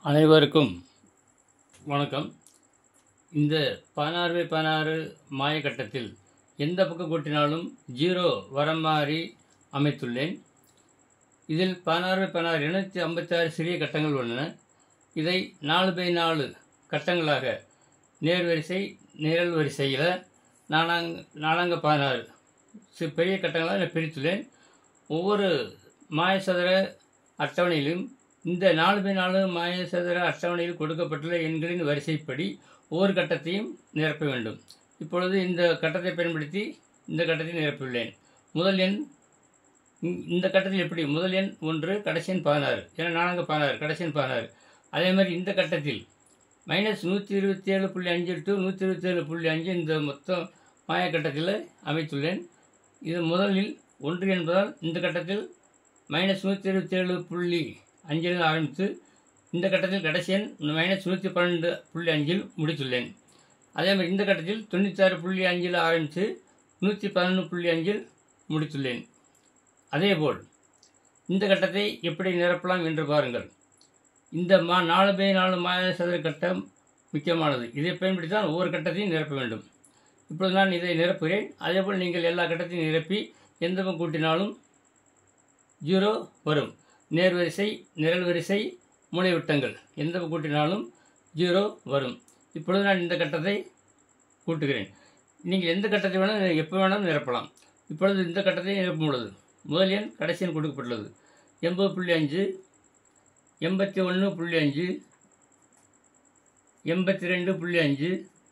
அனைவருக்கும் வணக்கம் இந்த பதினாறு பை பதினாறு மாயக்கட்டத்தில் எந்த பக்கம் கூட்டினாலும் ஜீரோ வர மாதிரி அமைத்துள்ளேன் இதில் பதினாறு பை பதினாறு இருநூற்றி ஐம்பத்தாறு சிறிய கட்டங்கள் உள்ளன இதை நாலு பை நாலு கட்டங்களாக நேர்வரிசை நிரல் வரிசையில் நானாங் நாலாங்க பதினாறு சி பெரிய கட்டங்களாக நான் பிரித்துள்ளேன் ஒவ்வொரு மாயசதுர அட்டவணையிலும் இந்த நாலு பை நாலு மாயசதுர அட்டவணையில் கொடுக்கப்பட்டுள்ள எண்களின் வரிசைப்படி ஒவ்வொரு கட்டத்தையும் நிரப்ப வேண்டும் இப்பொழுது இந்த கட்டத்தை பயன்படுத்தி இந்த கட்டத்தை நிரப்பியுள்ளேன் முதல் எண் இந்த- இந்த கட்டத்தில் எப்படி முதல் எண் ஒன்று கடைசி எண் பதினாறு ஏன்னா நான்கு பதினாறு கடைசி எண் பதினாறு அதே மாதிரி இந்த கட்டத்தில் மைனஸ் நூற்றி இருபத்தி ஏழு புள்ளி அஞ்சு டு நூற்றி இருபத்தி ஏழு புள்ளி அஞ்சு இந்த மொத்தம் மாயக்கட்டத்தில் அமைத்துள்ளேன் இது முதலில் ஒன்று என்பதால் இந்த கட்டத்தில் மைனஸ் நூற்றி இருபத்தி ஏழு புள்ளி அஞ்சில் ஆரம்பித்து இந்த கட்டத்தில் கடைசி எண் மைனஸ் நூற்றி பன்னெண்டு புள்ளி அஞ்சில் முடித்துள்ளேன் அதே மாதிரி இந்த கட்டத்தில் தொண்ணூத்தாறு புள்ளி அஞ்சில் ஆரம்பித்து நூற்றி பதினொன்று புள்ளி அஞ்சில் முடித்துள்ளேன் அதேபோல் இந்த கட்டத்தை எப்படி நிரப்பலாம் என்று பாருங்கள் இந்த மா நாலு பை நாலு மாய சதுர கட்டம் முக்கியமானது இதை பயன்படுத்தி தான் ஒவ்வொரு கட்டத்தையும் நிரப்ப வேண்டும் இப்பொழுது நான் இதை நிரப்புகிறேன் அதேபோல் நீங்கள் எல்லா கட்டத்தையும் நிரப்பி எந்த பக்கம் கூட்டினாலும் ஜீரோ வரும் நேர்வரிசை நிரல் வரிசை மூலைவிட்டங்கள் எந்த பக்கம் கூட்டினாலும் ஜீரோ வரும் இப்பொழுது நான் இந்த கட்டத்தை கூட்டுகிறேன் நீங்கள் எந்த கட்டத்தை வேணாலும் எப்போ வேணாலும் நிரப்பலாம் இப்பொழுது இந்த கட்டத்தை நிரப்பும் பொழுது முதல் எண் கடைசி எண் கொடுக்கப்பட்டுள்ளது எண்பது புள்ளி அஞ்சு எண்பத்தி ஒன்று புள்ளி அஞ்சு எண்பத்தி ரெண்டு புள்ளி அஞ்சு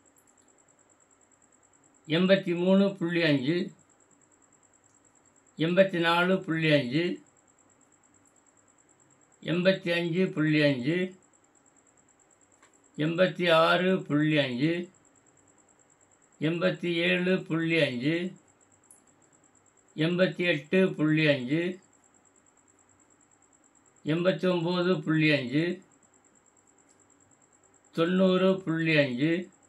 எண்பத்தி மூணு புள்ளி அஞ்சு எண்பத்தி நாலு புள்ளி அஞ்சு எண்பத்தி அஞ்சு புள்ளி அஞ்சு எண்பத்தி ஆறு புள்ளி அஞ்சு எண்பத்தி ஏழு புள்ளி அஞ்சு எண்பத்தி எட்டு புள்ளி அஞ்சு எண்பத்தி ஒம்பது புள்ளி அஞ்சு தொண்ணூறு புள்ளி அஞ்சு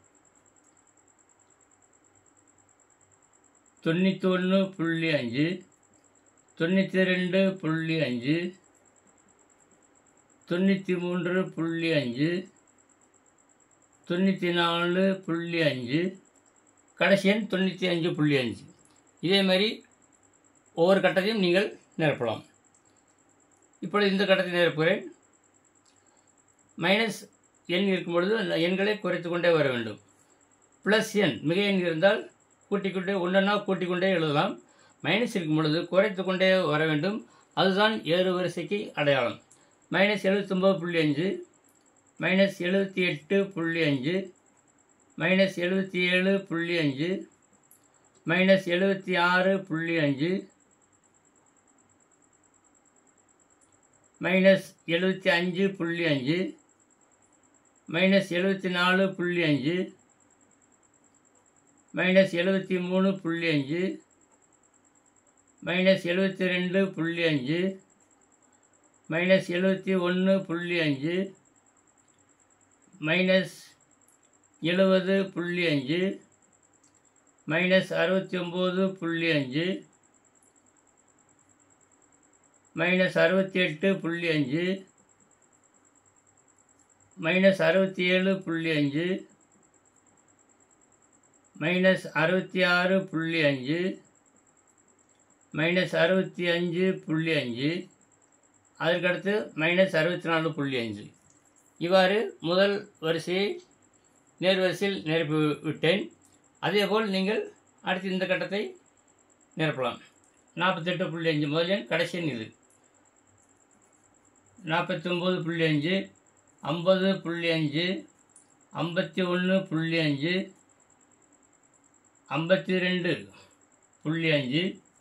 தொண்ணூற்றி ஒன்று புள்ளி அஞ்சு தொண்ணூற்றி ரெண்டு புள்ளி அஞ்சு தொண்ணூற்றி மூன்று புள்ளி அஞ்சு தொண்ணூற்றி நாலு புள்ளி அஞ்சு கடைசி எண் தொண்ணூற்றி அஞ்சு புள்ளி அஞ்சு இதே மாதிரி ஒவ்வொரு கட்டத்தையும் நீங்கள் நிரப்பலாம் இப்பொழுது இந்த கட்டத்தை நிரப்புகிறேன் மைனஸ் எண் இருக்கும் பொழுது அந்த எண்களை குறைத்து கொண்டே வர வேண்டும் ப்ளஸ் எண் மிக எண் இருந்தால் கூட்டிக் கொண்டே ஒன்றா கூட்டிக் கொண்டே எழுதலாம் மைனஸ் இருக்கும் பொழுது குறைத்து கொண்டே வர வேண்டும் அதுதான் ஏறு வரிசைக்கு அடையாளம் மைனஸ் எழுபத்தொம்பது புள்ளி அஞ்சு மைனஸ் எழுபத்தி எட்டு புள்ளி அஞ்சு மைனஸ் எழுபத்தி ஏழு புள்ளி அஞ்சு மைனஸ் எழுபத்தி ஆறு புள்ளி அஞ்சு மைனஸ் எழுபத்தி அஞ்சு புள்ளி அஞ்சு மைனஸ் எழுபத்தி நாலு புள்ளி அஞ்சு மைனஸ் எழுபத்தி மூணு புள்ளி அஞ்சு மைனஸ் எழுபத்தி ரெண்டு புள்ளி அஞ்சு மைனஸ் எழுபத்தி ஒன்று புள்ளி அஞ்சு மைனஸ் எழுபது புள்ளி அஞ்சு மைனஸ் அறுபத்தி ஒம்பது புள்ளி அஞ்சு மைனஸ் அறுபத்தி எட்டு புள்ளி அஞ்சு மைனஸ் அறுபத்தி ஏழு புள்ளி அஞ்சு மைனஸ் அறுபத்தி ஆறு புள்ளி அஞ்சு மைனஸ் அறுபத்தி அஞ்சு புள்ளி அஞ்சு அதற்கடுத்து மைனஸ் அறுபத்தி நாலு புள்ளி அஞ்சு இவ்வாறு முதல் வரிசையை நேர்வரிசையில் நிரப்பி விட்டேன் அதேபோல் நீங்கள் அடுத்து இந்த கட்டத்தை நிரப்பலாம் நாற்பத்தெட்டு புள்ளி அஞ்சு முதல் எண் கடைசி எண் இது நாற்பத்தி ஒம்பது புள்ளி அஞ்சு ஐம்பது புள்ளி அஞ்சு ஐம்பத்தி ஒன்று புள்ளி அஞ்சு ஐம்பத்தி ரெண்டு புள்ளி அஞ்சு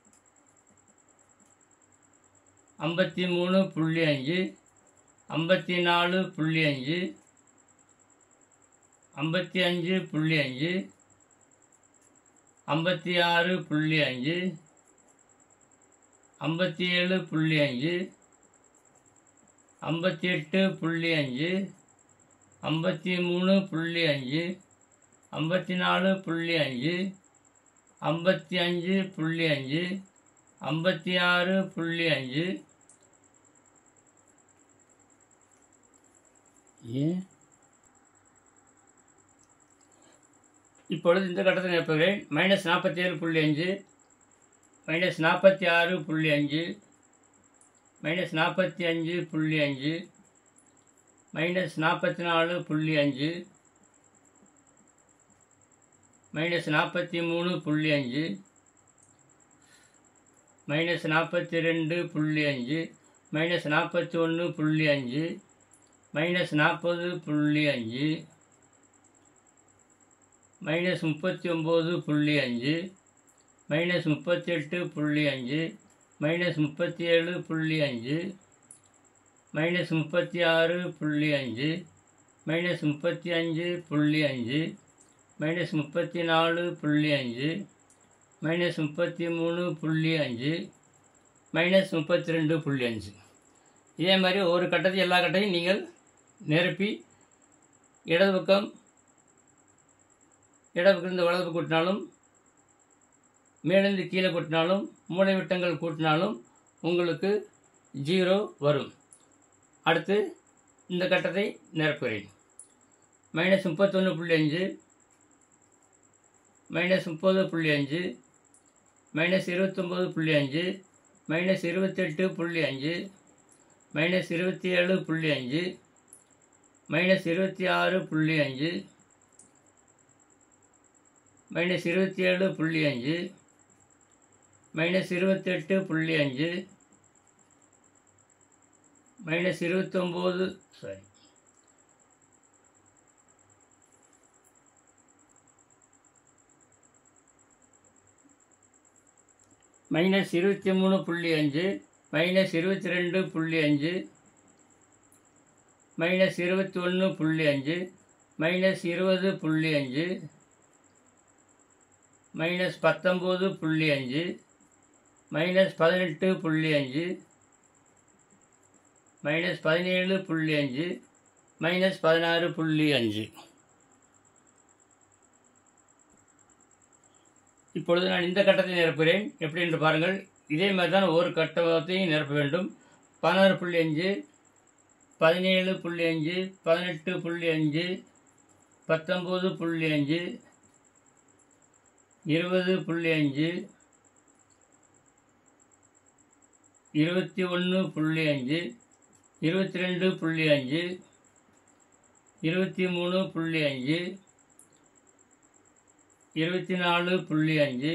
ஐம்பத்தி மூணு புள்ளி அஞ்சு ஐம்பத்தி நாலு புள்ளி அஞ்சு ஐம்பத்தி அஞ்சு புள்ளி அஞ்சு ஐம்பத்தி ஆறு புள்ளி அஞ்சு ஐம்பத்தி ஏழு புள்ளி அஞ்சு ஐம்பத்தி எட்டு புள்ளி அஞ்சு ஐம்பத்தி மூணு புள்ளி அஞ்சு ஐம்பத்தி நாலு புள்ளி அஞ்சு ஐம்பத்தி அஞ்சு புள்ளி அஞ்சு ஐம்பத்தி ஆறு புள்ளி அஞ்சு ஏன் இப்பொழுது இந்த கட்டத்தில் நிரப்புகிறேன் மைனஸ் நாற்பத்தி ஏழு புள்ளி அஞ்சு மைனஸ் நாற்பத்தி ஆறு புள்ளி அஞ்சு மைனஸ் நாற்பத்தி அஞ்சு புள்ளி அஞ்சு மைனஸ் நாற்பத்தி நாலு புள்ளி அஞ்சு மைனஸ் நாற்பத்தி மூணு புள்ளி அஞ்சு மைனஸ் நாற்பத்தி ரெண்டு புள்ளி அஞ்சு மைனஸ் நாற்பத்தி ஒன்று புள்ளி அஞ்சு மைனஸ் நாற்பது புள்ளி அஞ்சு மைனஸ் முப்பத்தி ஒம்பது புள்ளி அஞ்சு மைனஸ் முப்பத்தெட்டு புள்ளி அஞ்சு மைனஸ் முப்பத்தி ஏழு புள்ளி அஞ்சு மைனஸ் முப்பத்தி ஆறு புள்ளி அஞ்சு மைனஸ் முப்பத்தி அஞ்சு புள்ளி அஞ்சு மைனஸ் முப்பத்தி நாலு புள்ளி அஞ்சு மைனஸ் முப்பத்தி மூணு புள்ளி அஞ்சு மைனஸ் முப்பத்தி ரெண்டு புள்ளி அஞ்சு இதே மாதிரி ஒரு கட்டத்தையும் எல்லா கட்டையும் நீங்கள் நிரப்பி இடது பக்கம் இடது பக்கம் வலது பக்கம் கூட்டினாலும் மேலிருந்து கீழே கூட்டினாலும் மூளை விட்டங்கள் கூட்டினாலும் உங்களுக்கு ஜீரோ வரும் அடுத்து இந்த கட்டத்தை நிரப்புகிறேன் மைனஸ் முப்பத்தொன்று புள்ளி அஞ்சு மைனஸ் முப்பது புள்ளி அஞ்சு மைனஸ் இருபத்தொம்போது புள்ளி அஞ்சு மைனஸ் இருபத்தெட்டு புள்ளி அஞ்சு மைனஸ் இருபத்தி ஏழு புள்ளி அஞ்சு மைனஸ் இருபத்தி ஆறு புள்ளி அஞ்சு மைனஸ் இருபத்தி ஏழு புள்ளி அஞ்சு மைனஸ் இருபத்தெட்டு புள்ளி அஞ்சு மைனஸ் இருபத்தொம்போது சாரி மைனஸ் இருபத்தி மூணு புள்ளி அஞ்சு மைனஸ் இருபத்தி ரெண்டு புள்ளி அஞ்சு மைனஸ் இருபத்தி ஒன்று புள்ளி அஞ்சு மைனஸ் இருபது புள்ளி அஞ்சு மைனஸ் பத்தொம்போது புள்ளி அஞ்சு மைனஸ் பதினெட்டு புள்ளி அஞ்சு மைனஸ் பதினேழு புள்ளி அஞ்சு மைனஸ் பதினாறு புள்ளி அஞ்சு இப்பொழுது நான் இந்த கட்டத்தை நிரப்புகிறேன் எப்படி என்று பாருங்கள் இதே மாதிரி தான் ஒவ்வொரு கட்டத்தையும் நிரப்ப வேண்டும் பதினாறு புள்ளி அஞ்சு பதினேழு புள்ளி அஞ்சு பதினெட்டு புள்ளி அஞ்சு பத்தொம்போது புள்ளி அஞ்சு இருபது புள்ளி அஞ்சு இருபத்தி ஒன்று புள்ளி அஞ்சு இருபத்தி ரெண்டு புள்ளி அஞ்சு இருபத்தி மூணு புள்ளி அஞ்சு இருபத்தி நாலு புள்ளி அஞ்சு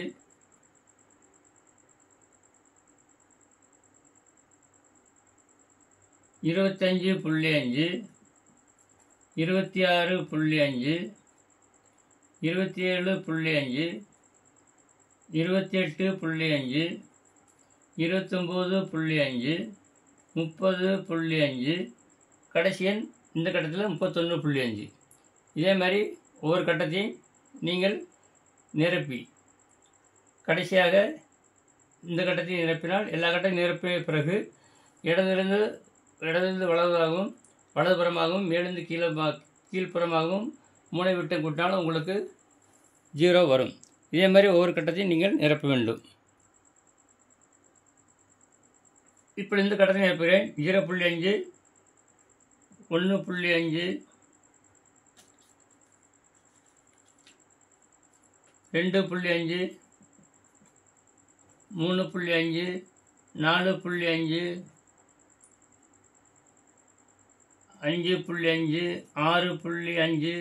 இருபத்தஞ்சு புள்ளி அஞ்சு இருபத்தி ஆறு புள்ளி அஞ்சு இருபத்தி ஏழு புள்ளி அஞ்சு இருபத்தி எட்டு புள்ளி அஞ்சு இருபத்தொம்போது புள்ளி அஞ்சு முப்பது புள்ளி அஞ்சு கடைசி எண் இந்த கட்டத்தில் முப்பத்தொன்று புள்ளி அஞ்சு இதே மாதிரி ஒவ்வொரு கட்டத்தையும் நீங்கள் நிரப்பி கடைசியாக இந்த கட்டத்தை நிரப்பினால் எல்லா கட்டையும் நிரப்பிய பிறகு இடதிலிருந்து இடதிலிருந்து வலதுவாகவும் வலதுபுறமாகவும் மேலிருந்து கீழே கீழ்ப்புறமாகவும் மூளை விட்டு கூட்டினாலும் உங்களுக்கு ஜீரோ வரும் இதே மாதிரி ஒவ்வொரு கட்டத்தையும் நீங்கள் நிரப்ப வேண்டும் இப்படி இந்த கட்டத்தை நிரப்புகிறேன் ஜீரோ புள்ளி அஞ்சு ஒன்று புள்ளி அஞ்சு ரெண்டு புள்ளி அஞ்சு மூணு புள்ளி அஞ்சு நாலு புள்ளி அஞ்சு அஞ்சு புள்ளி அஞ்சு ஆறு புள்ளி அஞ்சு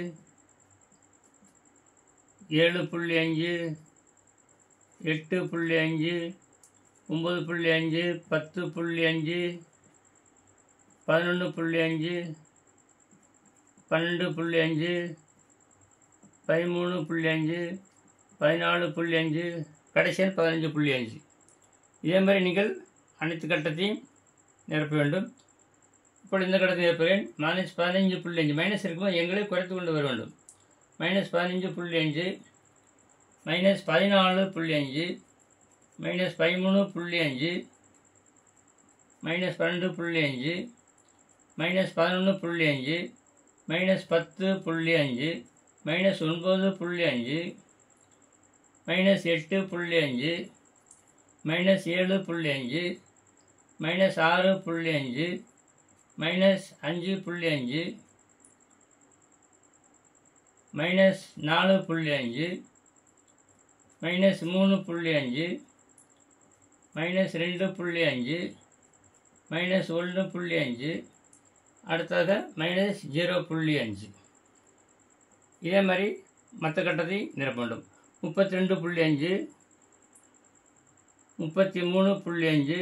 ஏழு புள்ளி அஞ்சு எட்டு புள்ளி அஞ்சு ஒம்பது புள்ளி அஞ்சு பத்து புள்ளி அஞ்சு பதினொன்று புள்ளி அஞ்சு பன்னெண்டு புள்ளி அஞ்சு பதிமூணு புள்ளி அஞ்சு பதினாலு புள்ளி அஞ்சு கடைசியில் பதினஞ்சு புள்ளி அஞ்சு இதே மாதிரி நீங்கள் அனைத்து கட்டத்தையும் நிரப்ப வேண்டும் இப்போ இந்த கட்டத்தை நிரப்புகிறேன் மைனஸ் பதினஞ்சு புள்ளி அஞ்சு மைனஸ் இருக்கும்போது எங்களே குறைத்து கொண்டு வர வேண்டும் மைனஸ் பதினஞ்சு புள்ளி அஞ்சு மைனஸ் பதினாலு புள்ளி அஞ்சு மைனஸ் பதிமூணு புள்ளி அஞ்சு மைனஸ் பன்னெண்டு புள்ளி அஞ்சு மைனஸ் பதினொன்று புள்ளி அஞ்சு மைனஸ் பத்து புள்ளி அஞ்சு மைனஸ் ஒன்பது புள்ளி அஞ்சு மைனஸ் எட்டு புள்ளி அஞ்சு மைனஸ் ஏழு புள்ளி அஞ்சு மைனஸ் ஆறு புள்ளி அஞ்சு மைனஸ் அஞ்சு புள்ளி அஞ்சு மைனஸ் நாலு புள்ளி அஞ்சு மைனஸ் மூணு புள்ளி அஞ்சு மைனஸ் ரெண்டு புள்ளி அஞ்சு மைனஸ் ஒன்று புள்ளி அஞ்சு அடுத்ததாக மைனஸ் ஜீரோ புள்ளி அஞ்சு இதே மாதிரி மற்ற கட்டத்தை நிரப்ப வேண்டும் முப்பத்தி ரெண்டு புள்ளி அஞ்சு முப்பத்தி மூணு புள்ளி அஞ்சு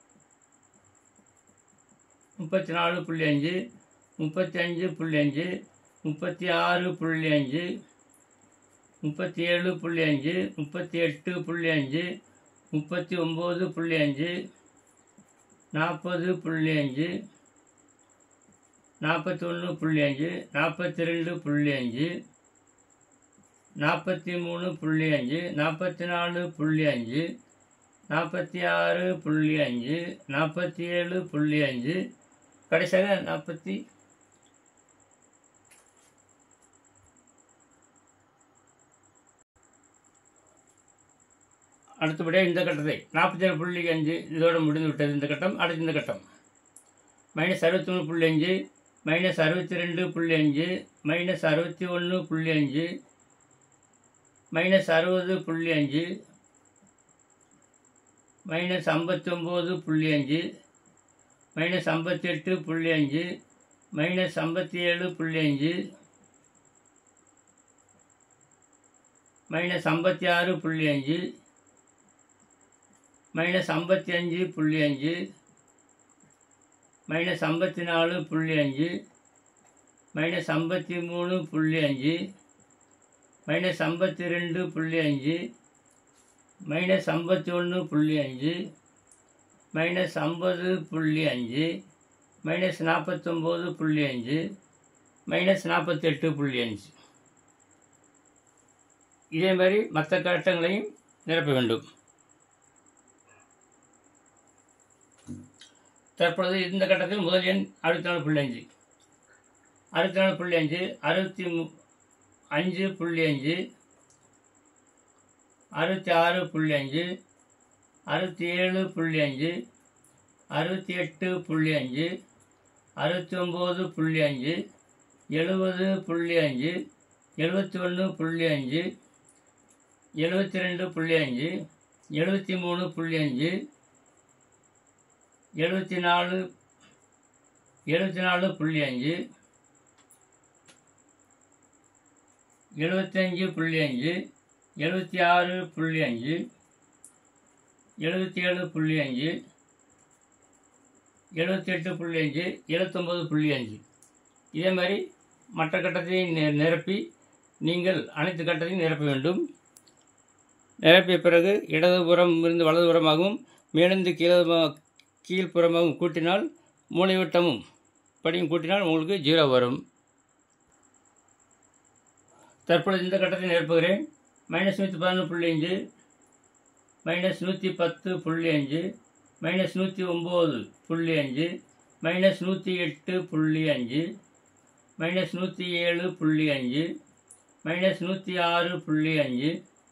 முப்பத்தி நாலு புள்ளி அஞ்சு முப்பத்தி அஞ்சு புள்ளி அஞ்சு முப்பத்தி ஆறு புள்ளி அஞ்சு முப்பத்தி ஏழு புள்ளி அஞ்சு முப்பத்தி எட்டு புள்ளி அஞ்சு முப்பத்தி ஒம்பது புள்ளி அஞ்சு நாற்பது புள்ளி அஞ்சு நாற்பத்தி ஒன்று புள்ளி அஞ்சு நாற்பத்தி ரெண்டு புள்ளி அஞ்சு நாற்பத்தி மூணு புள்ளி அஞ்சு நாற்பத்தி நாலு புள்ளி அஞ்சு நாற்பத்தி ஆறு புள்ளி அஞ்சு நாற்பத்தி ஏழு புள்ளி அஞ்சு கடைசியாக நாற்பத்தி அடுத்தபடியாக இந்த கட்டத்தை நாற்பத்தி ஏழு புள்ளி அஞ்சு இதோடு முடிந்து விட்டது இந்த கட்டம் அடுத்த இந்த கட்டம் மைனஸ் அறுபத்தி மூணு புள்ளி அஞ்சு மைனஸ் அறுபத்தி ரெண்டு புள்ளி அஞ்சு மைனஸ் அறுபத்தி ஒன்று புள்ளி அஞ்சு மைனஸ் அறுபது புள்ளி அஞ்சு மைனஸ் ஐம்பத்தி ஒம்பது புள்ளி அஞ்சு மைனஸ் ஐம்பத்தி எட்டு புள்ளி அஞ்சு மைனஸ் ஐம்பத்தி ஏழு புள்ளி அஞ்சு மைனஸ் ஐம்பத்தி ஆறு புள்ளி அஞ்சு மைனஸ் ஐம்பத்தி அஞ்சு புள்ளி அஞ்சு மைனஸ் ஐம்பத்தி நாலு புள்ளி அஞ்சு மைனஸ் ஐம்பத்தி மூணு புள்ளி அஞ்சு மைனஸ் ஐம்பத்தி ரெண்டு புள்ளி அஞ்சு மைனஸ் ஐம்பத்தி ஒன்று புள்ளி அஞ்சு மைனஸ் ஐம்பது புள்ளி அஞ்சு மைனஸ் நாற்பத்தொம்போது புள்ளி அஞ்சு மைனஸ் நாற்பத்தெட்டு புள்ளி அஞ்சு இதே மாதிரி மற்ற கட்டங்களையும் நிரப்ப வேண்டும் தற்பொழுது இந்த கட்டத்தில் முதல் எண் அறுபத்தி நாலு புள்ளி அஞ்சு அறுபத்தி நாலு புள்ளி அஞ்சு அறுபத்தி மு- அஞ்சு புள்ளி அஞ்சு அறுபத்தி ஆறு புள்ளி அஞ்சு அறுபத்தி ஏழு புள்ளி அஞ்சு அறுபத்தி எட்டு புள்ளி அஞ்சு அறுபத்தி ஒம்பது புள்ளி அஞ்சு எழுபது புள்ளி அஞ்சு எழுபத்தி ஒன்று புள்ளி அஞ்சு எழுபத்தி ரெண்டு புள்ளி அஞ்சு எழுபத்தி மூணு புள்ளி அஞ்சு எழுபத்தி நாலு எழுபத்தி நாலு புள்ளி அஞ்சு எழுபத்தஞ்சு புள்ளி அஞ்சு எழுபத்தி ஆறு புள்ளி அஞ்சு எழுபத்தி ஏழு புள்ளி அஞ்சு எழுபத்தி எட்டு புள்ளி அஞ்சு எழுபத்தொம்பது புள்ளி அஞ்சு இதே மாதிரி மற்ற கட்டத்தை நி- நிரப்பி நீங்கள் அனைத்து கட்டத்தையும் நிரப்ப வேண்டும் நிரப்பிய பிறகு இடதுபுறம் இருந்து வலதுபுறமாகவும் மேலிருந்து கீழே கீழ்ப்புறமாகவும் கூட்டினால் மூளைவட்டமும் படியும் கூட்டினால் உங்களுக்கு ஜீரோ வரும் தற்பொழுது இந்த கட்டத்தை நிரப்புகிறேன் மைனஸ் நூற்றி பதினொன்று புள்ளி அஞ்சு மைனஸ் நூற்றி பத்து புள்ளி அஞ்சு மைனஸ் நூற்றி ஒம்பது புள்ளி அஞ்சு மைனஸ் நூற்றி எட்டு புள்ளி அஞ்சு மைனஸ் நூற்றி ஏழு புள்ளி அஞ்சு மைனஸ் நூற்றி ஆறு புள்ளி அஞ்சு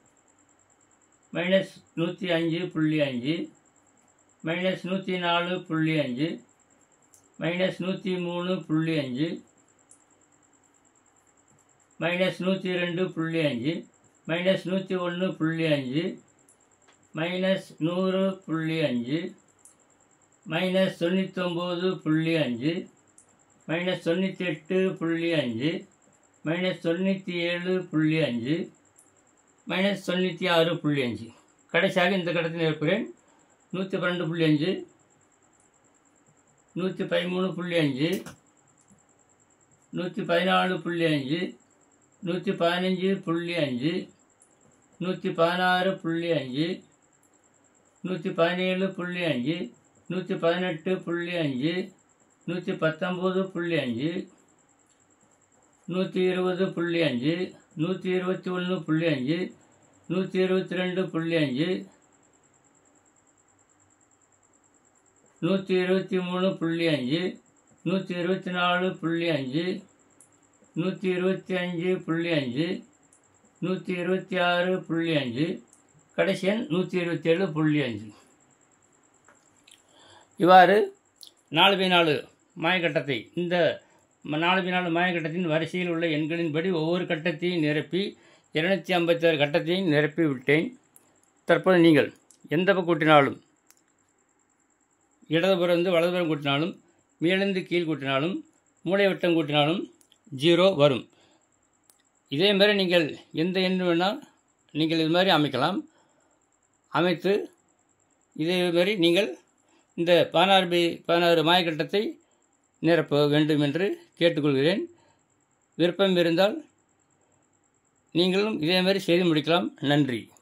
மைனஸ் நூற்றி அஞ்சு புள்ளி அஞ்சு மைனஸ் நூற்றி நாலு புள்ளி அஞ்சு மைனஸ் நூற்றி மூணு புள்ளி அஞ்சு மைனஸ் நூற்றி ரெண்டு புள்ளி அஞ்சு மைனஸ் நூற்றி ஒன்று புள்ளி அஞ்சு மைனஸ் நூறு புள்ளி அஞ்சு மைனஸ் தொண்ணூத்தொம்பது புள்ளி அஞ்சு மைனஸ் தொண்ணூற்றி எட்டு புள்ளி அஞ்சு மைனஸ் தொண்ணூற்றி ஏழு புள்ளி அஞ்சு மைனஸ் தொண்ணூற்றி ஆறு புள்ளி அஞ்சு கடைசியாக இந்த கட்டத்தில் இருக்கிறேன் நூற்றி பன்னெண்டு புள்ளி அஞ்சு நூற்றி பதிமூணு புள்ளி அஞ்சு நூற்றி பதினாலு புள்ளி அஞ்சு நூற்றி பதினஞ்சு புள்ளி அஞ்சு நூற்றி பதினாறு புள்ளி அஞ்சு நூற்றி பதினேழு புள்ளி அஞ்சு நூற்றி பதினெட்டு புள்ளி அஞ்சு நூற்றி பத்தொம்போது புள்ளி அஞ்சு நூற்றி இருபது புள்ளி அஞ்சு நூற்றி இருபத்தி ஒன்று புள்ளி அஞ்சு நூற்றி இருபத்தி ரெண்டு புள்ளி அஞ்சு நூற்றி இருபத்தி மூணு புள்ளி அஞ்சு நூற்றி இருபத்தி நாலு புள்ளி அஞ்சு நூற்றி இருபத்தி அஞ்சு புள்ளி அஞ்சு நூற்றி இருபத்தி ஆறு புள்ளி அஞ்சு கடைசி எண் நூற்றி இருபத்தேழு புள்ளி அஞ்சு இவ்வாறு நாலு பை நாலு மாயக்கட்டத்தை இந்த ம- நாலு பை நாலு மாயக்கட்டத்தின் வரிசையில் உள்ள எண்களின்படி ஒவ்வொரு கட்டத்தையும் நிரப்பி இருநூத்தி ஐம்பத்தாறு கட்டத்தையும் நிரப்பி விட்டேன் தற்போது நீங்கள் எந்த பக்கம் கூட்டினாலும் இடதுபுறம் இருந்து வலதுபுறம் கூட்டினாலும் மேலிருந்து கீழ் கூட்டினாலும் மூளை வட்டம் கூட்டினாலும் ஜீரோ வரும் இதே மாதிரி நீங்கள் எந்த எண் வேணால் நீங்கள் இது மாதிரி அமைக்கலாம் அமைத்து இதே மாதிரி நீங்கள் இந்த பதினாறு பை பதினாறு மாயக்கட்டத்தை நிரப்ப வேண்டும் என்று கேட்டுக்கொள்கிறேன் விருப்பம் இருந்தால் நீங்களும் இதே மாதிரி செய்து முடிக்கலாம் நன்றி